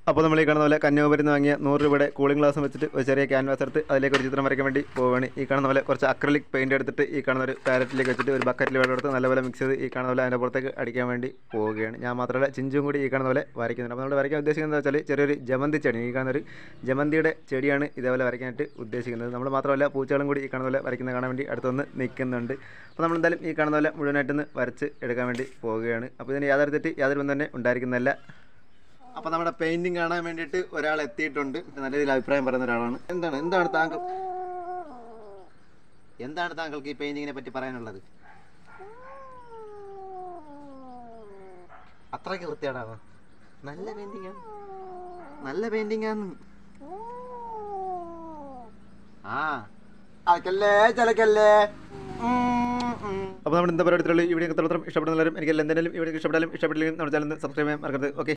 അപ്പോൾ നമ്മൾ ഈ കാണുന്ന പോലെ കന്യാകുമരി നിന്ന് വാങ്ങിയ നൂറ് രൂപയുടെ കൂളിംഗ് ഗ്ലാസ് വെച്ചിട്ട് ഒരു ചെറിയ ക്യാൻവാസ് എടുത്ത് അതിലേക്ക് ഒരു ചിത്രം വരയ്ക്കാൻ വേണ്ടി പോവുകയാണ് ഈ കാണുന്ന പോലെ കുറച്ച് അക്രലിക് പെയിൻറ് എടുത്തിട്ട് ഈ കാണുന്ന ഒരു പാരറ്റിലേക്ക് വെച്ചിട്ട് ഒരു ബക്കറ്റിൽ വെള്ളം എടുത്ത് നല്ലപോലെ മിക്സ് ചെയ്ത് ഈ കാണുന്ന പോലെ അതിൻ്റെ പുറത്തേക്ക് അടിക്കാൻ വേണ്ടി പോവുകയാണ് ഞാൻ മാത്രമല്ല ചിഞ്ചും കൂടി ഈ കാണുന്ന പോലെ വരയ്ക്കുന്നുണ്ട് അപ്പോൾ നമ്മൾ വരയ്ക്കാൻ ഉദ്ദേശിക്കുന്നത് വെച്ചാൽ ചെറിയൊരു ജമന്തി ചെടി ഈ കാണുന്ന ഒരു ജമന്തിയുടെ ചെടിയാണ് ഇതേപോലെ വരയ്ക്കാനായിട്ട് ഉദ്ദേശിക്കുന്നത് നമ്മൾ മാത്രമല്ല പൂച്ചകളും കൂടി ഈ കാണുന്ന പോലെ വരയ്ക്കുന്നത് കാണാൻ വേണ്ടി അടുത്തൊന്ന് നിൽക്കുന്നുണ്ട് അപ്പോൾ നമ്മൾ എന്തായാലും ഈ കാണുന്ന പോലെ മുഴുവനായിട്ടൊന്ന് വരച്ച് എടുക്കാൻ വേണ്ടി പോവുകയാണ് അപ്പോൾ ഇതിന് യാതൊരു തെറ്റ് യാതൊരു ബന്ധം തന്നെ ഉണ്ടായിരിക്കുന്നതല്ല അപ്പോൾ നമ്മുടെ പെയിന്റിങ് കാണാൻ വേണ്ടിയിട്ട് ഒരാൾ എത്തിയിട്ടുണ്ട് നല്ല രീതിയിൽ അഭിപ്രായം പറയുന്ന ഒരാളാണ് എന്താണ് എന്താണ് താങ്കൾ എന്താണ് താങ്കൾക്ക് ഈ പെയിന്റിങ്ങിനെ പറ്റി പറയാനുള്ളത് അത്രയ്ക്ക് വൃത്തിയാടാണോ നല്ല പെയിന്റിംഗ് ആണ് നല്ല പെയിന്റിംഗ് ആണ് ആ അലക്കല്ലേ ചലക്കല്ലേ അപ്പോൾ നമ്മുടെ എന്താ പരിപാടിയുള്ള ഈ വീഡിയോ ഇഷ്ടപ്പെടുന്നവരും എനിക്ക് എന്തെങ്കിലും ഈ വീഡിയോ ഇഷ്ടപ്പെട്ടാലും ഇഷ്ടപ്പെട്ടില്ലെങ്കിൽ നമ്മുടെ ചാനൽ സബ്സ്ക്രൈബ് ചെയ്യാൻ മറക്കരുത് ഓക്കെ